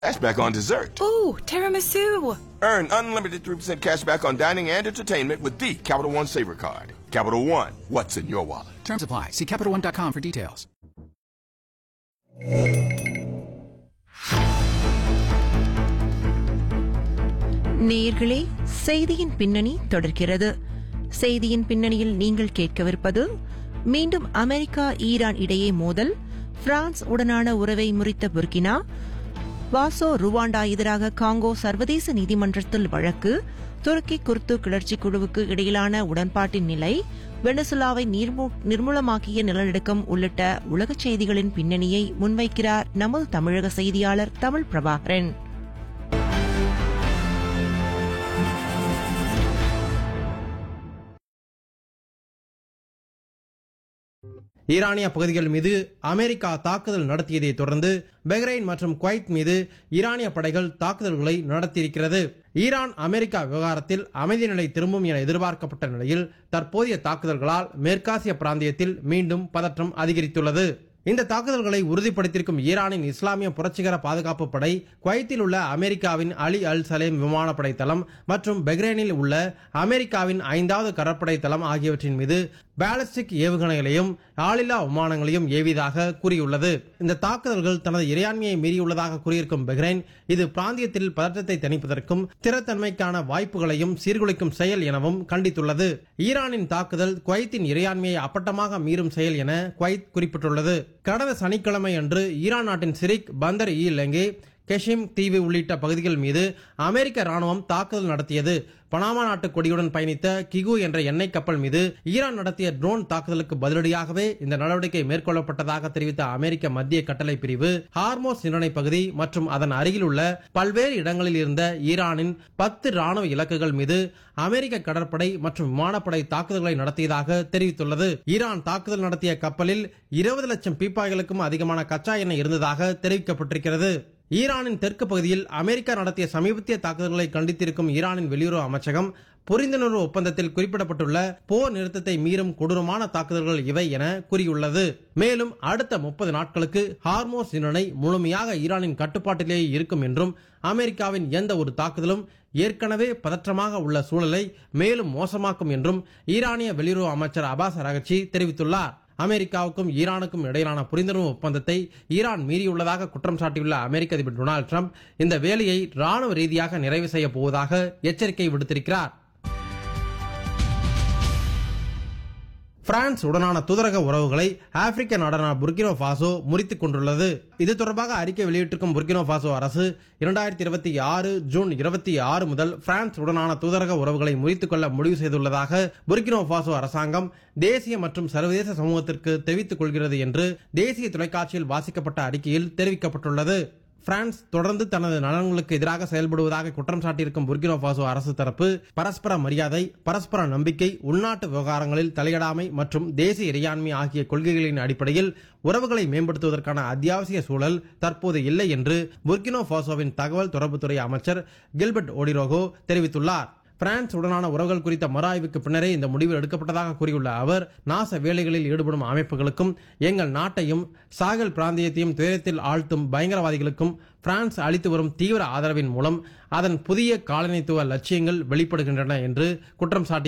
Cashback on dessert. Ooh, tiramisu. Earn unlimited 3% cash back on dining and entertainment with the Capital One Saver Card. Capital One, what's in your wallet? Terms apply. See CapitalOne.com for details. நேயர்களே செய்தியின் பின்னணி தொடர்கிறது செய்தியின் பின்னணியில் நீங்கள் கேட்கவிருப்பது மீண்டும் America Iran இடையே மோதல் பிரான்ஸ் உடனான உறவை முறித்த புர்கினா வாசோ ருவாண்டா எதிராக காங்கோ சர்வதேச நீதிமன்றத்தில் வழக்கு துருக்கி குர்து கிளர்ச்சி குழுவுக்கு இடையிலான உடன்பாட்டின் நிலை வெனிசுலாவை நீர்மூ- நிர்மூலமாக்கிய நிலநடுக்கம் உள்ளிட்ட உலகச் செய்திகளின் பின்னணியை முன்வைக்கிறார் நமது தமிழக செய்தியாளர் தமிழ் பிரபாகரன் ஈரானிய பகுதிகள் மீது அமெரிக்கா தாக்குதல் நடத்தியதை தொடர்ந்து பஹ்ரைன் மற்றும் குவைத் மீது ஈரானிய படைகள் தாக்குதல்களை நடத்தியிருக்கிறது ஈரான் அமெரிக்கா விவகாரத்தில் அமைதி நிலை திரும்பும் என எதிர்பார்க்கப்பட்ட நிலையில் தற்போதைய தாக்குதல்களால் மேற்காசிய பிராந்தியத்தில் மீண்டும் பதற்றம் அதிகரித்துள்ளது இந்த தாக்குதல்களை உறுதிப்படுத்தியிருக்கும் ஈரானின் இஸ்லாமிய புரட்சிகர பாதுகாப்பு படை குவைத்தில் உள்ள அமெரிக்காவின் அலி அல் சலேம் விமானப்படை தளம் மற்றும் பஹ்ரைனில் உள்ள அமெரிக்காவின் ஐந்தாவது கடற்படை தளம் ஆகியவற்றின் மீது பாலிஸ்டிக் ஏவுகணைகளையும் ஆளில்லா விமானங்களையும் ஏவியதாக கூறியுள்ளது இந்த தாக்குதல்கள் தனது இறையாண்மையை மீறியுள்ளதாக கூறியிருக்கும் பஹ்ரைன் இது பிராந்தியத்தில் பதற்றத்தை தணிப்பதற்கும் ஸ்திரத்தன்மைக்கான வாய்ப்புகளையும் சீர்குலைக்கும் செயல் எனவும் கண்டித்துள்ளது ஈரானின் தாக்குதல் குவைத்தின் இறையாண்மையை அப்பட்டமாக மீறும் செயல் என குவைத் குறிப்பிட்டுள்ளது கடந்த சனிக்கிழமை அன்று ஈரான் நாட்டின் சிரிக் பந்தர் இ லெங்கே கெஷிம் தீவு உள்ளிட்ட பகுதிகள் மீது அமெரிக்க ராணுவம் தாக்குதல் நடத்தியது பனாமா நாட்டு கொடியுடன் பயணித்த கிகு என்ற எண்ணெய் கப்பல் மீது ஈரான் நடத்திய ட்ரோன் தாக்குதலுக்கு பதிலடியாகவே இந்த நடவடிக்கை மேற்கொள்ளப்பட்டதாக தெரிவித்த அமெரிக்க மத்திய கட்டளை பிரிவு ஹார்மோஸ் நிர்ணய பகுதி மற்றும் அதன் அருகில் உள்ள பல்வேறு இடங்களில் இருந்த ஈரானின் பத்து ராணுவ இலக்குகள் மீது அமெரிக்க கடற்படை மற்றும் விமானப்படை தாக்குதல்களை நடத்தியதாக தெரிவித்துள்ளது ஈரான் தாக்குதல் நடத்திய கப்பலில் இருபது லட்சம் பீப்பாய்களுக்கும் அதிகமான கச்சா எண்ணெய் இருந்ததாக தெரிவிக்கப்பட்டிருக்கிறது ஈரானின் தெற்கு பகுதியில் அமெரிக்கா நடத்திய சமீபத்திய தாக்குதல்களை கண்டித்திருக்கும் ஈரானின் வெளியுறவு அமைச்சகம் புரிந்துணர்வு ஒப்பந்தத்தில் குறிப்பிடப்பட்டுள்ள போர் நிறுத்தத்தை மீறும் கொடூரமான தாக்குதல்கள் இவை என கூறியுள்ளது மேலும் அடுத்த முப்பது நாட்களுக்கு ஹார்மோஸ் நிர்ணய முழுமையாக ஈரானின் கட்டுப்பாட்டிலேயே இருக்கும் என்றும் அமெரிக்காவின் எந்த ஒரு தாக்குதலும் ஏற்கனவே பதற்றமாக உள்ள சூழலை மேலும் மோசமாக்கும் என்றும் ஈரானிய வெளியுறவு அமைச்சர் அபாஸ் அரகச்சி தெரிவித்துள்ளார் அமெரிக்காவுக்கும் ஈரானுக்கும் இடையிலான புரிந்துணர்வு ஒப்பந்தத்தை ஈரான் மீறியுள்ளதாக குற்றம் சாட்டியுள்ள அமெரிக்க அதிபர் டொனால்டு ட்ரம்ப் இந்த வேலையை ராணுவ ரீதியாக நிறைவு செய்ய போவதாக எச்சரிக்கை விடுத்திருக்கிறார் பிரான்ஸ் உடனான தூதரக உறவுகளை ஆப்பிரிக்க நாடான புர்கினோ பாசோ முறித்துக் கொண்டுள்ளது இது தொடர்பாக அறிக்கை வெளியிட்டிருக்கும் புர்கினோ பாசோ அரசு இரண்டாயிரத்தி இருபத்தி ஆறு ஜூன் இருபத்தி ஆறு முதல் பிரான்ஸ் உடனான தூதரக உறவுகளை முறித்துக் கொள்ள முடிவு செய்துள்ளதாக புர்கினோ பாசோ அரசாங்கம் தேசிய மற்றும் சர்வதேச சமூகத்திற்கு தெரிவித்துக் கொள்கிறது என்று தேசிய தொலைக்காட்சியில் வாசிக்கப்பட்ட அறிக்கையில் தெரிவிக்கப்பட்டுள்ளது பிரான்ஸ் தொடர்ந்து தனது நலன்களுக்கு எதிராக செயல்படுவதாக குற்றம் சாட்டியிருக்கும் புர்கினோ பாசோ அரசு தரப்பு பரஸ்பர மரியாதை பரஸ்பர நம்பிக்கை உள்நாட்டு விவகாரங்களில் தலையிடாமை மற்றும் தேசிய இறையாண்மை ஆகிய கொள்கைகளின் அடிப்படையில் உறவுகளை மேம்படுத்துவதற்கான அத்தியாவசிய சூழல் தற்போது இல்லை என்று புர்கினோ பாசோவின் தகவல் தொடர்புத்துறை அமைச்சர் கில்பர்ட் ஓடிரோகோ தெரிவித்துள்ளார் பிரான்ஸ் உடனான உறவுகள் குறித்த மறு ஆய்வுக்கு பின்னரே இந்த முடிவு எடுக்கப்பட்டதாக கூறியுள்ள அவர் நாச வேலைகளில் ஈடுபடும் அமைப்புகளுக்கும் எங்கள் நாட்டையும் சாகல் பிராந்தியத்தையும் துயரத்தில் ஆழ்த்தும் பயங்கரவாதிகளுக்கும் பிரான்ஸ் அளித்து வரும் தீவிர ஆதரவின் மூலம் அதன் புதிய காலனித்துவ லட்சியங்கள் வெளிப்படுகின்றன என்று குற்றம் சாட்டி